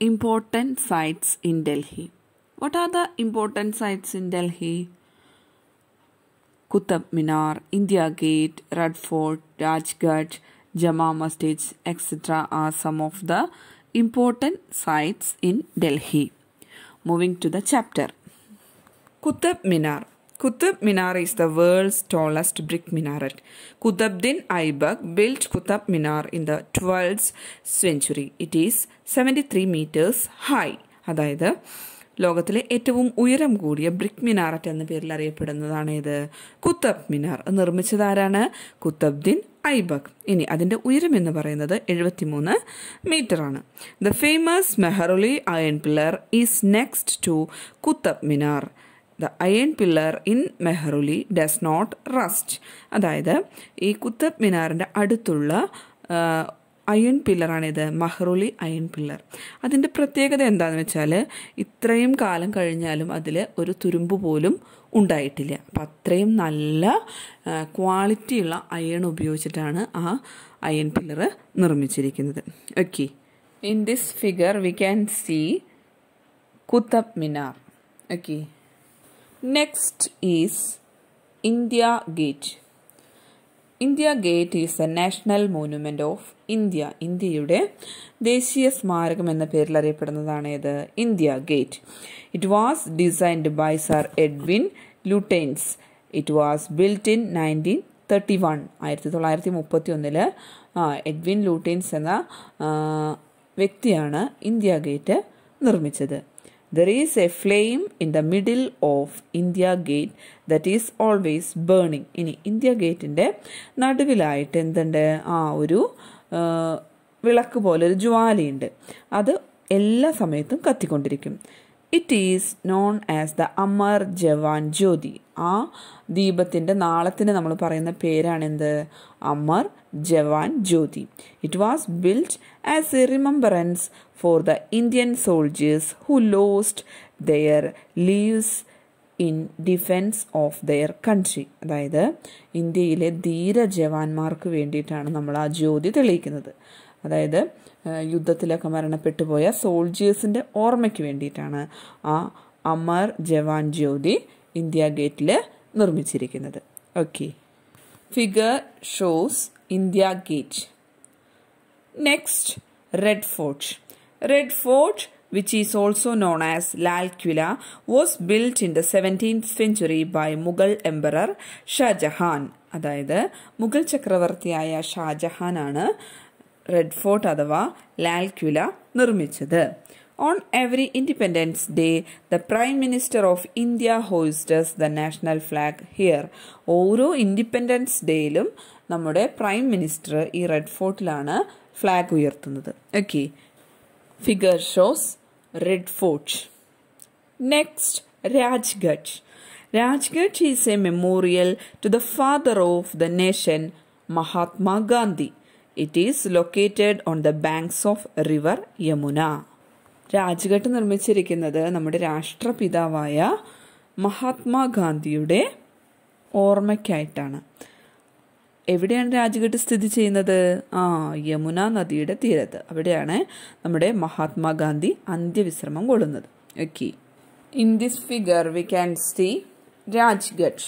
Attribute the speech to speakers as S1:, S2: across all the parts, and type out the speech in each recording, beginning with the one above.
S1: important sites in Delhi? What are the important sites in Delhi? Qutub Minar, India Gate, Red Fort, Rajghat, Jama Masjids, etc. are some of the important sites in Delhi. Moving to the chapter. Qutub Minar. Qutub Minar is the world's tallest brick minaret. Qutbuddin Aibak built Qutub Minar in the 12th century. It is 73 meters high. അതായത് ലോകത്തിലെ ഏറ്റവും ഉയരം കൂടിയ brick മിനാററ്റ് എന്ന പേരിൽ അറിയപ്പെടുന്നതാണ് ഇത് കുത്തബ് മിനാർ നിർമ്മിച്ചത് ആരാണ് കുത്തബ്ദിൻ ഐബക് ഇനി അതിന്റെ ഉയരം എന്ന് പറയുന്നത് എഴുപത്തിമൂന്ന് മീറ്റർ ആണ് the famous Mehrauli iron pillar is next to Qutub Minar the iron pillar in Mehrauli does not rust അതായത് ഈ കുത്തബ് മിനാറിൻ്റെ അടുത്തുള്ള അയൺ പില്ലറാണിത് മഹ്റുലി അയൺ പില്ലർ അതിൻ്റെ പ്രത്യേകത എന്താണെന്ന് വെച്ചാൽ ഇത്രയും കാലം കഴിഞ്ഞാലും അതിൽ ഒരു തുരുമ്പ് പോലും ഉണ്ടായിട്ടില്ല അപ്പം അത്രയും നല്ല ക്വാളിറ്റിയുള്ള അയൺ ഉപയോഗിച്ചിട്ടാണ് ആ അയൺ പില്ലർ നിർമ്മിച്ചിരിക്കുന്നത് okay in this figure we can see Qutub Minar okay next is India Gate India Gate is a national monument of India ഇന്ത്യയുടെ ദേശീയ സ്മാരകം എന്ന പേരിൽ അറിയപ്പെടുന്നതാണ് ഇത് India Gate it was designed by sir Edwin Lutyens it was built in nineteen thirty one ആയിരത്തി തൊള്ളായിരത്തി മുപ്പത്തി ഒന്നില് എഡ്വിൻ ലൂട്ടൈൻസ് എന്ന വ്യക്തിയാണ് ഇന്ത്യ ഗേറ്റ് നിർമ്മിച്ചത് there is a flame in the middle of India Gate that is always burning ഇനി India ഗേറ്റിൻ്റെ നടുവിലായിട്ട് എന്തുണ്ട് ആ ഒരു വിളക്ക് പോലെ ഒരു ജ്വാലയുണ്ട് അത് എല്ലാ സമയത്തും കത്തിക്കൊണ്ടിരിക്കും it is known as the Amar Jawan Jyoti ആ ദീപത്തിൻ്റെ നാളത്തിന് നമ്മൾ പറയുന്ന പേരാണെന്ത് Amar Jawan Jyoti it was built as a remembrance for the Indian soldiers who lost their lives in defence of their country അതായത് ഇന്ത്യയിലെ ധീര ജവാന്മാർക്ക് വേണ്ടിയിട്ടാണ് നമ്മൾ ആ ജ്യോതി തെളിയിക്കുന്നത് അതായത് യുദ്ധത്തിലൊക്കെ മരണപ്പെട്ടു പോയ സോൾജേഴ്സിൻ്റെ ഓർമ്മയ്ക്ക് വേണ്ടിയിട്ടാണ് ആ അമർ ജവാൻ ജ്യോതി ഇന്ത്യ ഗേറ്റിൽ നിർമ്മിച്ചിരിക്കുന്നത് okay figure shows India Gate next Red Fort Red Fort which is also known as Lal Quilla, was built in the 17th century by Mughal Emperor Shah Jahan. അതായത് മുഗൾ ചക്രവർത്തിയായ ഷാജഹാൻ ആണ് റെഡ് ഫോർട്ട് അഥവാ ലാൽ ക്വില നിർമ്മിച്ചത് on every Independence Day the prime minister of India hoists the national flag here ഓരോ Independence ഡേയിലും നമ്മുടെ prime minister ഈ red ഫോർട്ടിലാണ് ഫ്ലാഗ് ഉയർത്തുന്നത് okay figure shows Red Fort next Rajghat Rajghat is a memorial to the father of the nation Mahatma Gandhi it is located on the banks of river Yamuna Rajghat നിർമ്മിച്ചിരിക്കുന്നത് നമ്മുടെ രാഷ്ട്രപിതാവായ മഹാത്മാഗാന്ധിയുടെ ഓർമ്മയ്ക്കായിട്ടാണ് എവിടെയാണ് രാജ്ഘട്ട് സ്ഥിതി ചെയ്യുന്നത് ആ യമുന നദിയുടെ തീരത്ത് അവിടെയാണ് നമ്മുടെ മഹാത്മാഗാന്ധി അന്ത്യവിശ്രമം കൊള്ളുന്നത് okay in this figure we can see Rajghat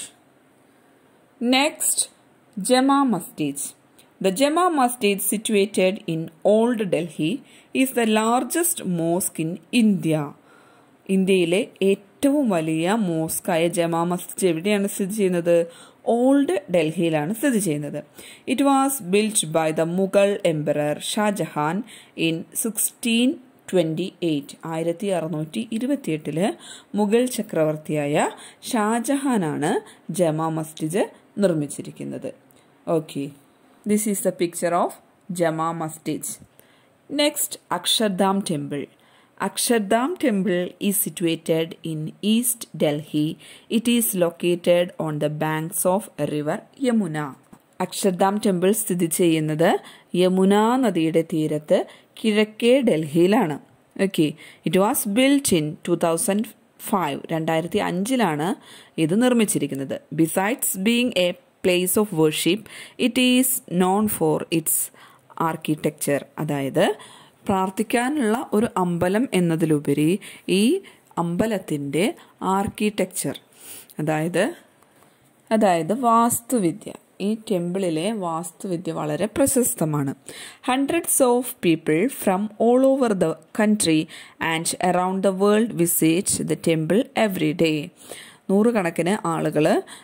S1: next Jama Masjid The Jama Masjid, situated in Old Delhi, is the largest mosque in India. ഇന്ത്യയിലെ ഏറ്റവും വലിയ മോസ്കായ ജമാ മസ്ജിദ് എവിടെയാണ് സ്ഥിതി ചെയ്യുന്നത് ഓൾഡ് ഡൽഹിയിലാണ് സ്ഥിതി ചെയ്യുന്നത് it was built by the Mughal emperor Shah Jahan in sixteen twenty eight ആയിരത്തി അറുന്നൂറ്റി ഇരുപത്തിയെട്ടില് മുഗൾ ചക്രവർത്തിയായ ഷാജഹാനാണ് ജമാ മസ്ജിദ് നിർമ്മിച്ചിരിക്കുന്നത് okay This is the picture of Jama Masjid. Next, Akshardham Temple. Akshardham Temple is situated in East Delhi. It is located on the banks of river Yamuna. Akshardham temple സ്ഥിതി ചെയ്യുന്നത് യമുന നദിയുടെ തീരത്ത് കിഴക്കേ ഡൽഹിയിലാണ് okay it was built in two thousand five രണ്ടായിരത്തി അഞ്ചിലാണ് ഇത് നിർമ്മിച്ചിരിക്കുന്നത് besides being a place of worship it is known for its architecture അതായത് പ്രാർത്ഥിക്കാനുള്ള ഒരു അമ്പലം എന്നതിലുപരി ഈ അമ്പലത്തിൻ്റെ ആർക്കിടെക്ചർ അതായത് അതായത് വാസ്തുവിദ്യ ഈ ടെമ്പിളിലെ വാസ്തുവിദ്യ വളരെ പ്രശസ്തമാണ് hundreds of people from all over the country and around the world visit the temple every day നൂറുകണക്കിന് ആളുകൾ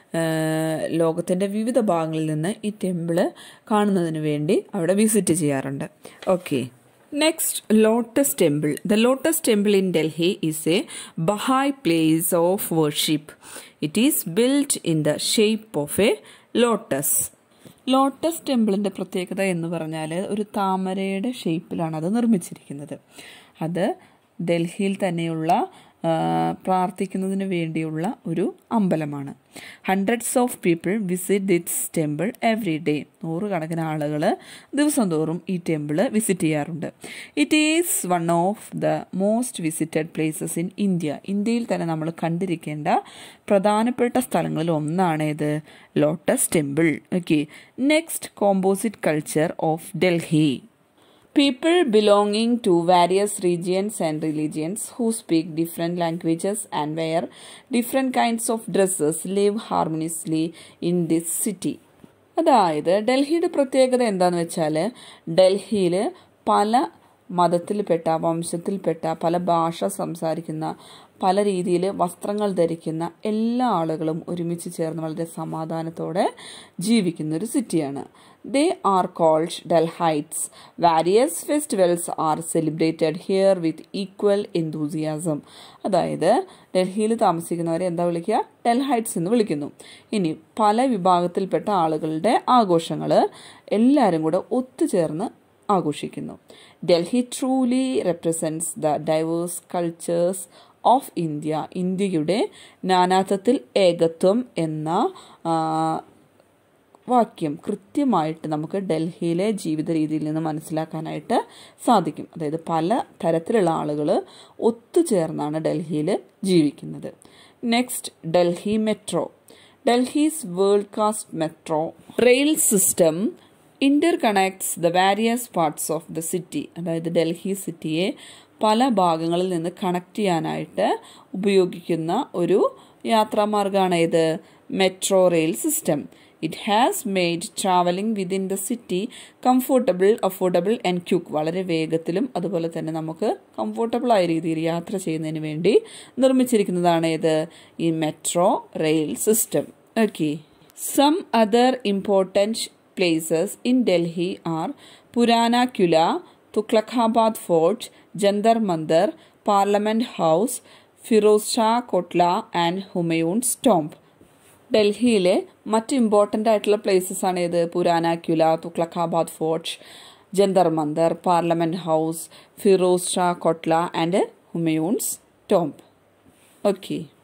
S1: ലോകത്തിൻ്റെ വിവിധ ഭാഗങ്ങളിൽ നിന്ന് ഈ ടെമ്പിള് കാണുന്നതിന് വേണ്ടി അവിടെ വിസിറ്റ് ചെയ്യാറുണ്ട് okay next Lotus Temple the Lotus Temple in Delhi is a Bahai place of worship it is build in the shape of a lotus lotus ടെമ്പിളിൻ്റെ പ്രത്യേകത എന്ന് പറഞ്ഞാൽ ഒരു താമരയുടെ ഷേപ്പിലാണ് അത് നിർമ്മിച്ചിരിക്കുന്നത് അത് ഡൽഹിയിൽ തന്നെയുള്ള പ്രാർത്ഥിക്കുന്നതിന് വേണ്ടിയുള്ള ഒരു അമ്പലമാണ് hundreds of people visit this temple every day നൂറുകണക്കിന് ആളുകൾ ദിവസം തോറും ഈ ടെമ്പിൾ വിസിറ്റ് ചെയ്യാറുണ്ട് it is one of the most visited places in India ഇന്ത്യയിൽ തന്നെ നമ്മൾ കണ്ടിരിക്കേണ്ട പ്രധാനപ്പെട്ട സ്ഥലങ്ങളിൽ ഒന്നാണ് ഇത് Lotus Temple okay next composite culture of Delhi People belonging to various regions and religions who speak different languages and wear different kinds of dresses live harmoniously in this city. അതായത് ഡൽഹിയുടെ പ്രത്യേകത എന്താണെന്ന് വെച്ചാൽ ഡൽഹിയിൽ പല മതത്തിൽപ്പെട്ട വംശത്തിൽപ്പെട്ട പല ഭാഷ സംസാരിക്കുന്ന പല രീതിയിൽ വസ്ത്രങ്ങൾ ധരിക്കുന്ന എല്ലാ ആളുകളും ഒരുമിച്ച് ചേർന്ന് വളരെ സമാധാനത്തോടെ ജീവിക്കുന്ന ഒരു സിറ്റിയാണ് they are called Delhiites various festivals are celebrated here with equal enthusiasm അതായത് ഡൽഹിയിൽ താമസിക്കുന്നവരെ എന്താ വിളിക്കുക ഡൽഹൈറ്റ്സ് എന്ന് വിളിക്കുന്നു ഇനി പല വിഭാഗത്തിൽപ്പെട്ട ആളുകളുടെ ആഘോഷങ്ങൾ എല്ലാവരും കൂടെ ഒത്തുചേർന്ന് ആഘോഷിക്കുന്നു Delhi truly represents the diverse cultures of India ഇന്ത്യയുടെ നാനാത്വത്തിൽ ഏകത്വം എന്ന വാക്യം കൃത്യമായിട്ട് നമുക്ക് ഡൽഹിയിലെ ജീവിത രീതിയിൽ നിന്ന് മനസ്സിലാക്കാനായിട്ട് സാധിക്കും അതായത് പല തരത്തിലുള്ള ആളുകൾ ഒത്തുചേർന്നാണ് ഡൽഹിയിൽ ജീവിക്കുന്നത് next Delhi metro Delhi's world കാസ്റ്റ് metro rail system interconnects the various parts of the city അതായത് ഡൽഹി സിറ്റിയെ പല ഭാഗങ്ങളിൽ നിന്ന് കണക്ട് ചെയ്യാനായിട്ട് ഉപയോഗിക്കുന്ന ഒരു യാത്രാമാർഗമാണ് ഇത് metro rail system it has made travelling within the city comfortable affordable and quick വളരെ വേഗത്തിലും അതുപോലെ തന്നെ നമുക്ക് കംഫോർട്ടബിൾ ആയ രീതിയിൽ യാത്ര ചെയ്യുന്നതിന് വേണ്ടി നിർമ്മിച്ചിരിക്കുന്നതാണ് ഇത് ഈ metro rail system okay some other important places in Delhi are Purana Qila Tughlaqabad Fort Jantar Mantar Parliament House Firoz Shah Kotla and Humayun's tomb ഡൽഹിയിലെ മറ്റ് ഇമ്പോർട്ടൻ്റ് ആയിട്ടുള്ള പ്ലേസസ് ആണ് ഇത് Purana Qila Tughlaqabad Fort Jantar Mantar Parliament House Firoz Shah Kotla and Humayun's tomb okay